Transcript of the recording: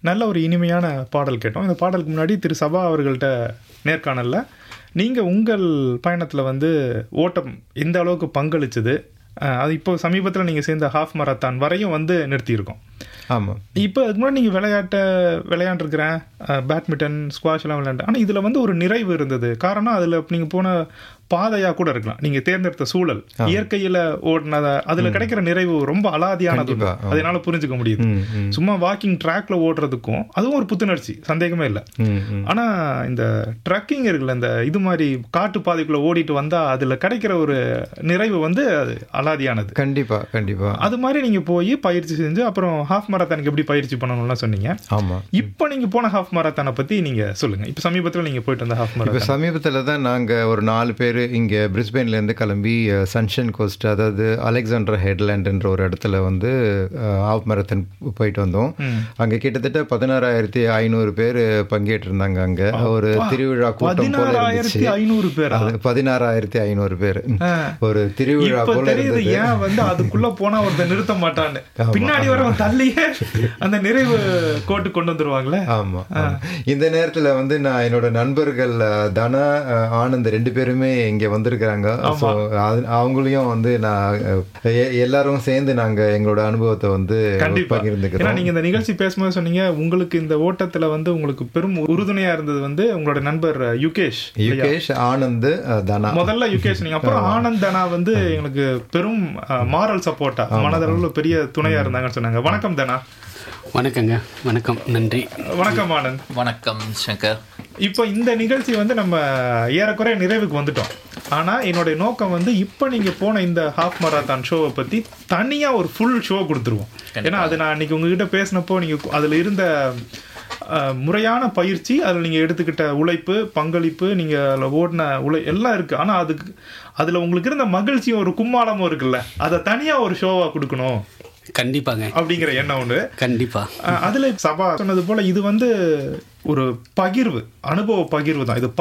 நல்ல ஒரு இனிமையான பாடல் கேட்டோம் இந்த பாடலுக்கு முன்னாடி திரு சபா அவர்கள்ட்ட நேர்காணல்ல நீங்கள் உங்கள் பயணத்தில் வந்து ஓட்டம் எந்த அளவுக்கு பங்களிச்சது அஹ், அது இப்போ சமீபத்தில் நீங்கள் சேர்ந்த ஹாஃப் மராத்தான் வரையும் வந்து நிறுத்தியிருக்கோம் ஆமாம் இப்போ அதுக்கு முன்னாடி நீங்கள் விளையாட்டை விளையாண்டுருக்கிறேன் பேட்மிண்டன் ஸ்குவாஷ் எல்லாம் விளையாண்டு ஆனால் இதில் வந்து ஒரு நிறைவு இருந்தது காரணம் அதில் நீங்கள் போன பாதையாக கூட இருக்கலாம் நீங்கள் தேர்ந்தெடுத்த சூழல் இயற்கையில் ஓடினத அதில் கிடைக்கிற நிறைவு ரொம்ப அலாதியானது கண்டிப்பா, ஆமா. அதனால புரிஞ்சுக்க முடியுது ம் ம் சும்மா வாக்கிங் ட்ராக்ல ஓடுறதுக்கும் அதுவும் ஒரு புத்துணர்ச்சி சந்தேகமே இல்லை ம் ம் ஆனா இந்த ட்ரக்கிங் இருக்குல்ல இந்த இது மாதிரி காட்டு பாதைக்குள்ள ஓடிட்டு வந்தா அதுல கிடைக்கிற ஒரு நிறைவு வந்து அது அலாதியானது கண்டிப்பா கண்டிப்பா அது மாதிரி நீங்க போய் பயிற்சி செஞ்சு அப்புறம் ஹாஃப் மராத்தானுக்கு எப்படி பயிற்சி பண்ணணும்லாம் சொன்னீங்க ஆமா இப்போ நீங்க போன ஹாஃப் மராத்தானை பத்தி நீங்க சொல்லுங்க இப்போ சமீபத்துல நீங்க போயிட்டு வந்த ஹாஃப் இப்போ மராத்தான் சமீபத்தில் தான் நாங்கள் ஒரு நாலு பேர் இங்கே பிரிஸ்பெயின்லேருந்து கிளம்பி அஹ், சன்ஷன் கோஸ்ட் அதாவது அலெக்சாண்டர் ஹெட்லேண்டுன்ற ஒரு இடத்துல வந்து ஆஃப் மரத்தன் போயிட்டு வந்தோம் அங்கே கிட்டத்தட்ட பதினாறாயிரத்தி ஐநூறு பேர் பங்கேற்றிருந்தாங்க அங்கே ஒரு திருவிழா கூட்டம் போல பதினாறாயிரத்தி இருந்துச்சு ஐநூறு பேரா அது பதினாறாயிரத்தி ஐநூறு பேர் ஒரு திருவிழா இப்ப போல தெரியுது இருந்தது ஏன் வந்து அதுக்குள்ள போனா ஒருத்தர் நிறுத்த மாட்டான்னு பின்னாடி வரவன் தள்ளியே அந்த நிறைவு கோட்டு கொண்டு வந்துருவாங்களே ஆமா ஆமா. இந்த நேரத்துல வந்து நான் என்னோட நண்பர்கள் அஹ், தனா அஹ், ஆனந்த் ரெண்டு பேருமே இங்க வந்திருக்கிறாங்க ஸோ அவங்களையும் வந்து நான் அஹ், எ- எல்லாரும் சேர்ந்து நாங்க எங்களோட அனுபவத்தை வந்து கண்டிப்பா ஏன்னா பகிர்ந்துக்கிறோம் நீங்க இந்த நிகழ்ச்சி பேசும்போது சொன்னீங்க உங்களுக்கு இந்த ஓட்டத்துல வந்து உங்களுக்கு பெரும் உறுதுணையா இருந்தது வந்து உங்களோட நண்பர் யுகேஷ் யுகேஷ் ஆனந்த் அஹ், தனா முதல்ல யுகேஷ் நீங்க அப்புறம் ஆனந்த் தனா வந்து எங்களுக்கு பெரும் மாரல் சப்போர்ட்டா மனதளவுல பெரிய துணையா இருந்தாங்கன்னு சொன்னாங்க வணக்கம் தனா வணக்கங்க வணக்கம் நன்றி வணக்கம் ஆனந்த் வணக்கம் சங்கர் இப்போ இந்த நிகழ்ச்சி வந்து நம்ம ஏறக்குறைய நிறைவுக்கு வந்துட்டோம் ஆனா என்னுடைய நோக்கம் வந்து இப்போ நீங்க போன இந்த ஹாஃப் மராத்தான் ஷோவை பத்தி தனியா ஒரு ஃபுல் ஷோ கொடுத்துருவோம் ஏன்னா அது நான் அன்னைக்கு உங்ககிட்ட பேசினப்போ நீங்க அதுல இருந்த அஹ், முறையான பயிற்சி அதில் நீங்கள் எடுத்துக்கிட்ட உழைப்பு பங்களிப்பு நீங்கள் அதில் ஓடின உழை எல்லாம் இருக்கு ஆனால் அதுக்கு அதில் உங்களுக்கு இருந்த மகிழ்ச்சியும் ஒரு கும்மாளமும் இருக்குல்ல அதை தனியாக ஒரு ஷோவாக கொடுக்கணும் கண்டிப்பாங்க அப்படிங்கிற எண்ணம் ஒன்று கண்டிப்பா அஹ், அதுல சபா சொன்னது போல இது வந்து ஒரு பகிர்வு அனுபவ பகிர்வு தான் இது